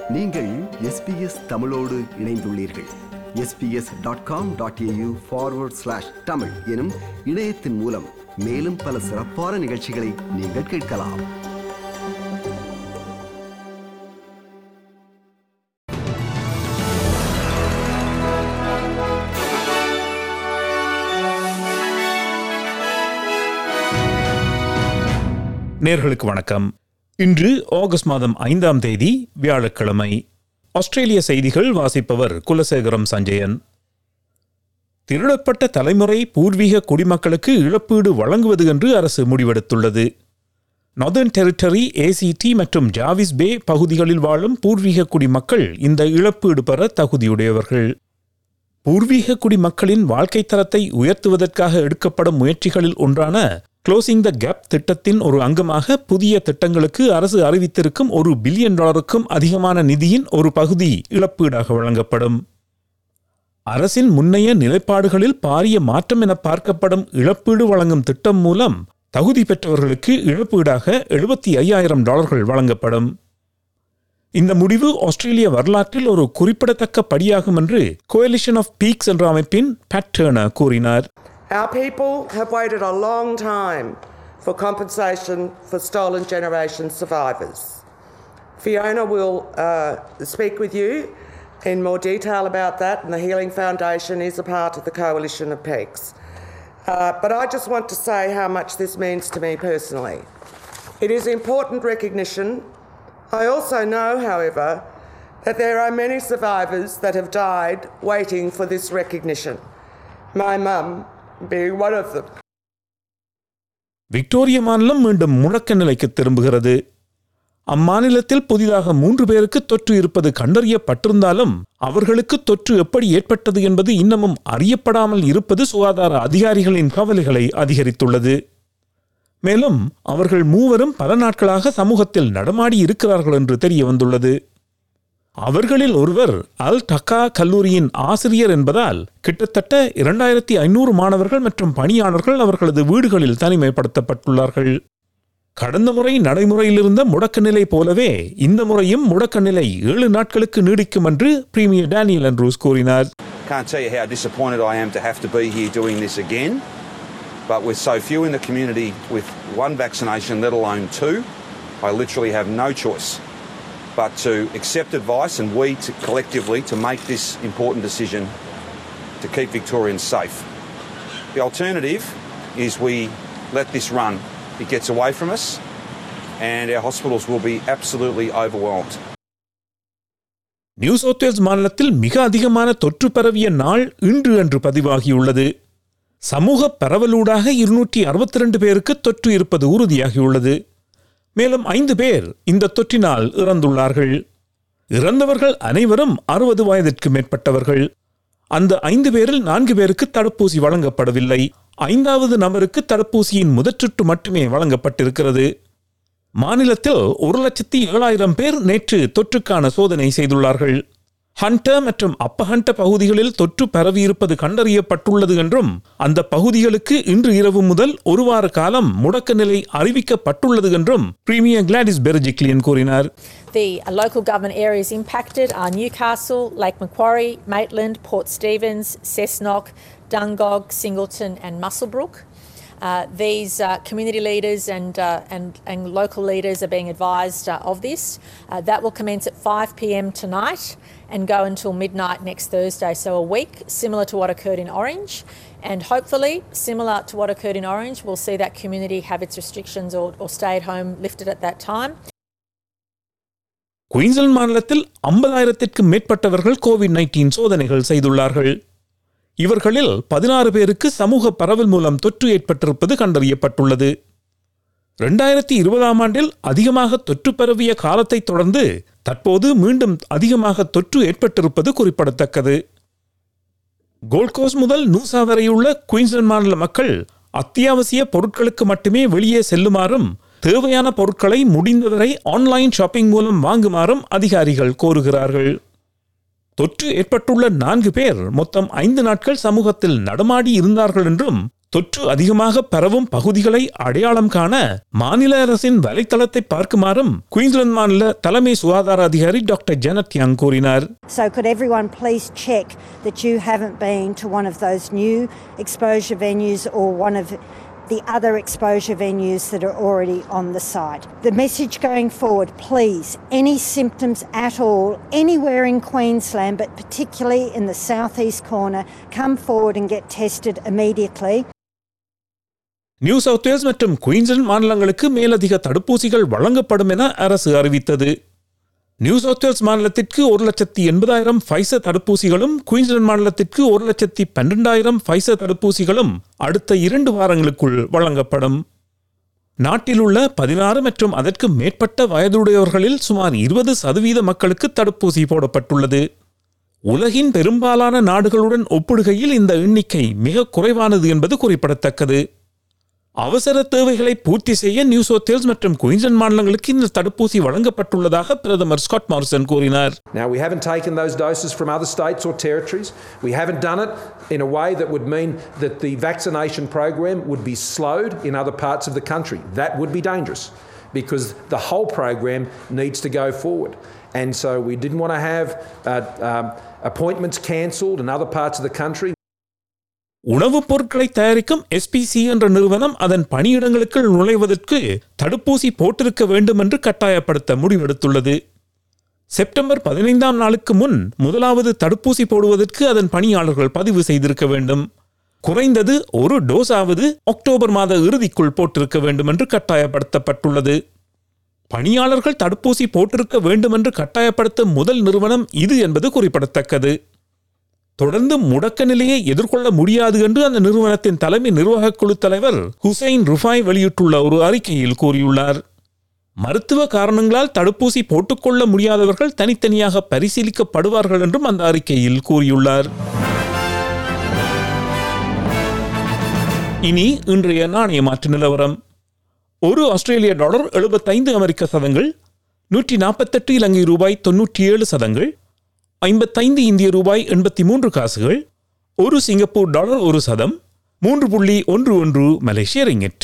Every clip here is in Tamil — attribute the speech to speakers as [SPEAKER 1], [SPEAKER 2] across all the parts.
[SPEAKER 1] நீங்கள் எஸ்பிஎஸ் தமிழோடு இணைந்துள்ளீர்கள் SBS dot com dot AU forward slash Tamil எனும் இணையத்தின் மூலம் மேலும் பல சிறப்பான நிகழ்ச்சிகளை நீங்கள் கேட்கலாம்
[SPEAKER 2] நேர்களுக்கு வணக்கம் இன்று ஆகஸ்ட் மாதம் ஐந்தாம் தேதி வியாழக்கிழமை ஆஸ்திரேலிய செய்திகள் வாசிப்பவர் குலசேகரம் சஞ்சயன் திருடப்பட்ட தலைமுறை பூர்வீக குடிமக்களுக்கு இழப்பீடு வழங்குவது என்று அரசு முடிவெடுத்துள்ளது நார்தர்ன் டெரிட்டரி ஏசிடி மற்றும் ஜாவிஸ் பே பகுதிகளில் வாழும் பூர்வீக குடிமக்கள் இந்த இழப்பீடு பெற தகுதியுடையவர்கள் பூர்வீக குடிமக்களின் வாழ்க்கை தரத்தை உயர்த்துவதற்காக எடுக்கப்படும் முயற்சிகளில் ஒன்றான க்ளோசிங் த கேப் திட்டத்தின் ஒரு அங்கமாக புதிய திட்டங்களுக்கு அரசு அறிவித்திருக்கும் ஒரு பில்லியன் டாலருக்கும் அதிகமான நிதியின் ஒரு பகுதி இழப்பீடாக வழங்கப்படும் அரசின் முன்னைய நிலைப்பாடுகளில் பாரிய மாற்றம் என பார்க்கப்படும் இழப்பீடு வழங்கும் திட்டம் மூலம் தகுதி பெற்றவர்களுக்கு இழப்பீடாக எழுபத்தி ஐயாயிரம் டாலர்கள் வழங்கப்படும் இந்த முடிவு ஆஸ்திரேலிய வரலாற்றில் ஒரு குறிப்பிடத்தக்க படியாகும் என்று கோயலிஷன் ஆஃப் பீக்ஸ் என்ற அமைப்பின் பேட் டர்னர் கூறினார்
[SPEAKER 3] Our people have waited a long time for compensation for stolen generation survivors. Fiona will uh, speak with you in more detail about that, and the Healing Foundation is a part of the coalition of peaks. Uh, but I just want to say how much this means to me personally. It is important recognition. I also know, however, that there are many survivors that have died waiting for this recognition. My mum being one of them.
[SPEAKER 2] Victoria மாநிலம் மீண்டும் முழக்க நிலைக்கு திரும்புகிறது அம்மாநிலத்தில் புதிதாக மூன்று பேருக்கு தொற்று இருப்பது கண்டறியப்பட்டிருந்தாலும் அவர்களுக்கு தொற்று எப்படி ஏற்பட்டது என்பது இன்னமும் அறியப்படாமல் இருப்பது சுகாதார அதிகாரிகளின் கவலைகளை அதிகரித்துள்ளது மேலும் அவர்கள் மூவரும் பல நாட்களாக சமூகத்தில் நடமாடி இருக்கிறார்கள் என்று தெரிய வந்துள்ளது அவர்களில் ஒருவர் அல் டக்கா கல்லூரியின் ஆசிரியர் என்பதால் கிட்டத்தட்ட இரண்டாயிரத்தி ஐநூறு மாணவர்கள் மற்றும் பணியாளர்கள் அவர்களது வீடுகளில் தனிமைப்படுத்தப்பட்டுள்ளார்கள் கடந்த முறை நடைமுறையில் இருந்த முடக்க நிலை போலவே இந்த முறையும் முடக்க நிலை ஏழு நாட்களுக்கு நீடிக்கும் என்று பிரீமியர் டேனியல் அண்ட்ரூஸ் கூறினார்
[SPEAKER 4] Can't tell you how disappointed I am to have to be here doing this again. But with so few in the community with one vaccination, let alone two, I literally have no choice but to accept advice and we to collectively to make this important decision to keep Victorians safe. The alternative is we let this run. It gets away from us and our hospitals will be absolutely overwhelmed.
[SPEAKER 2] New South Wales மாநிலத்தில் மிக அதிகமான தொற்று பரவிய நாள் இன்று என்று பதிவாகியுள்ளது சமூக பரவலூடாக இருநூற்றி அறுபத்தி ரெண்டு பேருக்கு தொற்று இருப்பது உறுதியாகியுள்ளது மேலும் ஐந்து பேர் இந்த தொற்றினால் இறந்துள்ளார்கள் இறந்தவர்கள் அனைவரும் அறுபது வயதிற்கு மேற்பட்டவர்கள் அந்த ஐந்து பேரில் நான்கு பேருக்கு தடுப்பூசி வழங்கப்படவில்லை ஐந்தாவது நபருக்கு தடுப்பூசியின் முதற்சுற்று மட்டுமே வழங்கப்பட்டிருக்கிறது மாநிலத்தில் ஒரு லட்சத்தி ஏழாயிரம் பேர் நேற்று தொற்றுக்கான சோதனை செய்துள்ளார்கள் ஹண்டர் மற்றும் அப்ப ஹண்ட பகுதிகளில் தொற்று பரவியிருப்பது கண்டறியப்பட்டுள்ளது என்றும் அந்த பகுதிகளுக்கு இன்று இரவு முதல் ஒரு வார காலம் முடக்க நிலை அறிவிக்கப்பட்டுள்ளது என்றும் பிரீமியர் கிளாடிஸ் பெர்ஜிக்லியன் கூறினார்
[SPEAKER 5] The uh, local government areas impacted are Newcastle, Lake Macquarie, Maitland, Port Stephens, Cessnock, Dungog, Singleton, and Muswellbrook. Uh, these uh, community leaders and, uh, and, and local leaders are being advised uh, of this. Uh, that will commence at 5 pm tonight and go until midnight next Thursday, so a week, similar to what occurred in Orange. And hopefully, similar to what occurred in Orange, we'll see that community have its restrictions or, or stay at home lifted at that time.
[SPEAKER 2] Queensland மாநிலத்தில் ஐம்பதாயிரத்திற்கும் மேற்பட்டவர்கள் கோவிட் நைன்டீன் சோதனைகள் செய்துள்ளார்கள் இவர்களில் பதினாறு பேருக்கு சமூக பரவல் மூலம் தொற்று ஏற்பட்டிருப்பது கண்டறியப்பட்டுள்ளது இரண்டாயிரத்தி இருபதாம் ஆண்டில் அதிகமாக தொற்று பரவிய காலத்தை தொடர்ந்து தற்போது மீண்டும் அதிகமாக தொற்று ஏற்பட்டிருப்பது குறிப்பிடத்தக்கது கோல்கோஸ் முதல் நூசா வரையுள்ள குயின்ஸ்லாந்து மாநில மக்கள் அத்தியாவசிய பொருட்களுக்கு மட்டுமே வெளியே செல்லுமாறும் தேவையான பொருட்களை முடிந்தவரை ஆன்லைன் ஷாப்பிங் மூலம் வாங்குமாறும் அதிகாரிகள் கோருகிறார்கள் தொற்று ஏற்பட்டுள்ள நான்கு பேர் மொத்தம் ஐந்து நாட்கள் சமூகத்தில் நடமாடி இருந்தார்கள் என்றும் தொற்று அதிகமாக பரவும் பகுதிகளை அடையாளம் காண மாநில அரசின் வலைத்தளத்தை பார்க்குமாறும் குயின்ஸ்லாந்து மாநில தலைமை சுகாதார அதிகாரி டாக்டர் ஜெனட் யங் கூறினார்
[SPEAKER 6] So, could everyone please check that you haven't been to one of those new exposure venues or one of the other exposure venues that are already on the site? The message going forward please, any symptoms at all, anywhere in Queensland, but particularly in the southeast corner, come forward and get tested immediately.
[SPEAKER 2] New South Wales மற்றும் குயின்ஸ்லாந்து மாநிலங்களுக்கு மேலதிக தடுப்பூசிகள் வழங்கப்படும் என அரசு அறிவித்தது நியூ சவுத் வேல்ஸ் மாநிலத்திற்கு ஒரு லட்சத்தி எண்பதாயிரம் ஃபைசர் தடுப்பூசிகளும் குயின்ஸ்லாந்து மாநிலத்திற்கு ஒரு லட்சத்தி பன்னிரெண்டாயிரம் ஃபைசர் தடுப்பூசிகளும் அடுத்த இரண்டு வாரங்களுக்குள் வழங்கப்படும் நாட்டில் உள்ள பதினாறு மற்றும் அதற்கு மேற்பட்ட வயதுடையவர்களில் சுமார் இருபது சதவீத மக்களுக்கு தடுப்பூசி போடப்பட்டுள்ளது உலகின் பெரும்பாலான நாடுகளுடன் ஒப்பிடுகையில் இந்த எண்ணிக்கை மிக குறைவானது என்பது குறிப்பிடத்தக்கது அவசர தேவைகளை பூர்த்தி செய்ய நியூ சவுத் வேல்ஸ் மற்றும் குயின்ஸ்லாந்து மாநிலங்களுக்கு இந்த தடுப்பூசி வழங்கப்பட்டுள்ளதாக பிரதமர் ஸ்காட் மாரிசன் கூறினார்
[SPEAKER 7] Now, we haven't taken those doses from other states or territories. We haven't done it in a way that would mean that the vaccination program would be slowed in other parts of the country. That would be dangerous because the whole program needs to go forward. And so we didn't want to have uh, um, appointments cancelled in other parts of the country.
[SPEAKER 2] உணவுப் பொருட்களை தயாரிக்கும் எஸ்பிசி என்ற நிறுவனம் அதன் பணியிடங்களுக்குள் நுழைவதற்கு தடுப்பூசி போட்டிருக்க வேண்டும் என்று கட்டாயப்படுத்த முடிவெடுத்துள்ளது செப்டம்பர் பதினைந்தாம் நாளுக்கு முன் முதலாவது தடுப்பூசி போடுவதற்கு அதன் பணியாளர்கள் பதிவு செய்திருக்க வேண்டும் குறைந்தது ஒரு டோஸாவது அக்டோபர் மாத இறுதிக்குள் போட்டிருக்க வேண்டும் என்று கட்டாயப்படுத்தப்பட்டுள்ளது பணியாளர்கள் தடுப்பூசி போட்டிருக்க வேண்டும் என்று கட்டாயப்படுத்த முதல் நிறுவனம் இது என்பது குறிப்பிடத்தக்கது தொடர்ந்து முடக்க நிலையை எதிர்கொள்ள முடியாது என்று அந்த நிறுவனத்தின் தலைமை நிர்வாகக் குழு தலைவர் ஹுசைன் ருஃபாய் வெளியிட்டுள்ள ஒரு அறிக்கையில் கூறியுள்ளார் மருத்துவ காரணங்களால் தடுப்பூசி போட்டுக்கொள்ள முடியாதவர்கள் தனித்தனியாக பரிசீலிக்கப்படுவார்கள் என்றும் அந்த அறிக்கையில் கூறியுள்ளார் இனி இன்றைய நாணய மாற்று நிலவரம் ஒரு ஆஸ்திரேலிய டாலர் எழுபத்தைந்து அமெரிக்க சதங்கள் நூற்றி நாற்பத்தெட்டு இலங்கை ரூபாய் தொன்னூற்றி ஏழு சதங்கள் ஐம்பத்தைந்து இந்திய ரூபாய் எண்பத்தி மூன்று காசுகள் ஒரு சிங்கப்பூர் டாலர் ஒரு சதம் மூன்று புள்ளி ஒன்று ஒன்று மலேசிய ரிங்கிட்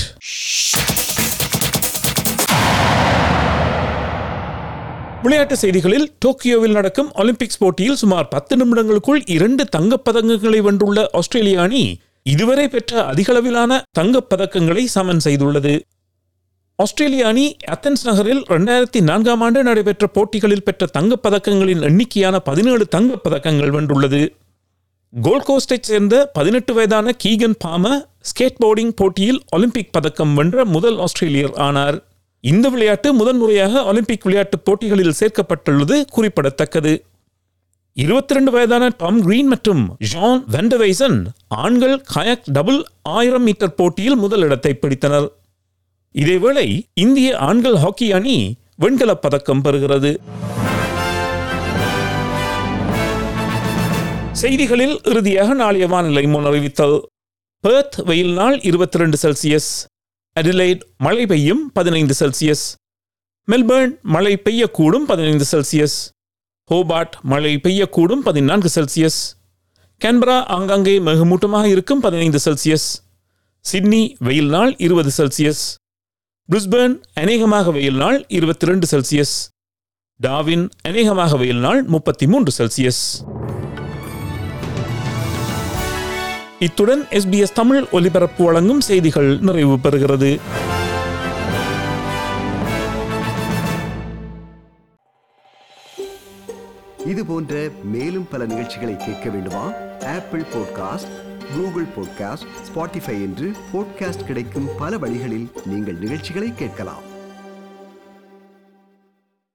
[SPEAKER 2] விளையாட்டு செய்திகளில் டோக்கியோவில் நடக்கும் ஒலிம்பிக்ஸ் போட்டியில் சுமார் பத்து நிமிடங்களுக்குள் இரண்டு தங்கப் பதக்கங்களை வென்றுள்ள ஆஸ்திரேலிய அணி இதுவரை பெற்ற அதிகளவிலான தங்கப் பதக்கங்களை சமன் செய்துள்ளது ஆஸ்திரேலிய அணி அத்தன்ஸ் நகரில் இரண்டாயிரத்தி நான்காம் ஆண்டு நடைபெற்ற போட்டிகளில் பெற்ற தங்கப் பதக்கங்களின் எண்ணிக்கையான பதினேழு தங்கப் பதக்கங்கள் வென்றுள்ளது கோல்ட் கோஸ்டைச் சேர்ந்த பதினெட்டு வயதான கீகன் பாம ஸ்கேட் போர்டிங் போட்டியில் ஒலிம்பிக் பதக்கம் வென்ற முதல் ஆஸ்திரேலியர் ஆனார் இந்த விளையாட்டு முதன்முறையாக ஒலிம்பிக் விளையாட்டுப் போட்டிகளில் சேர்க்கப்பட்டுள்ளது குறிப்பிடத்தக்கது இருபத்தி ரெண்டு வயதான டாம் கிரீன் மற்றும் ஜான் வெண்டவைசன் ஆண்கள் கயாக் டபுள் ஆயிரம் மீட்டர் போட்டியில் முதலிடத்தை பிடித்தனர் இதேவேளை இந்திய ஆண்கள் ஹாக்கி அணி வெண்கலப் பதக்கம் பெறுகிறது செய்திகளில் இறுதியாக நாளைய வானிலை முன் அறிவித்தல் பெர்த் வெயில் நாள் இருபத்தி ரெண்டு செல்சியஸ் அடிலைட் மழை பெய்யும் பதினைந்து செல்சியஸ் மெல்பர்ன் மழை பெய்யக்கூடும் பதினைந்து செல்சியஸ் ஹோபார்ட் மழை பெய்யக்கூடும் பதினான்கு செல்சியஸ் கேன்பரா ஆங்காங்கே மிகமூட்டமாக இருக்கும் பதினைந்து செல்சியஸ் சிட்னி வெயில் நாள் இருபது செல்சியஸ் பிரிஸ்பர்ன் அநேகமாக வெயில் நாள் இருபத்தி ரெண்டு செல்சியஸ் டாவின் அநேகமாக வெயில் நாள் முப்பத்தி மூன்று செல்சியஸ் இத்துடன் எஸ்பிஎஸ் தமிழ் ஒலிபரப்பு வழங்கும் செய்திகள் நிறைவு பெறுகிறது
[SPEAKER 1] இது போன்ற மேலும் பல நிகழ்ச்சிகளை கேட்க வேண்டுமா Apple podcast Google podcast Spotify என்று பாட்காஸ்ட் கிடைக்கும் பல வழிகளில் நீங்கள் நிகழ்ச்சிகளை கேட்கலாம்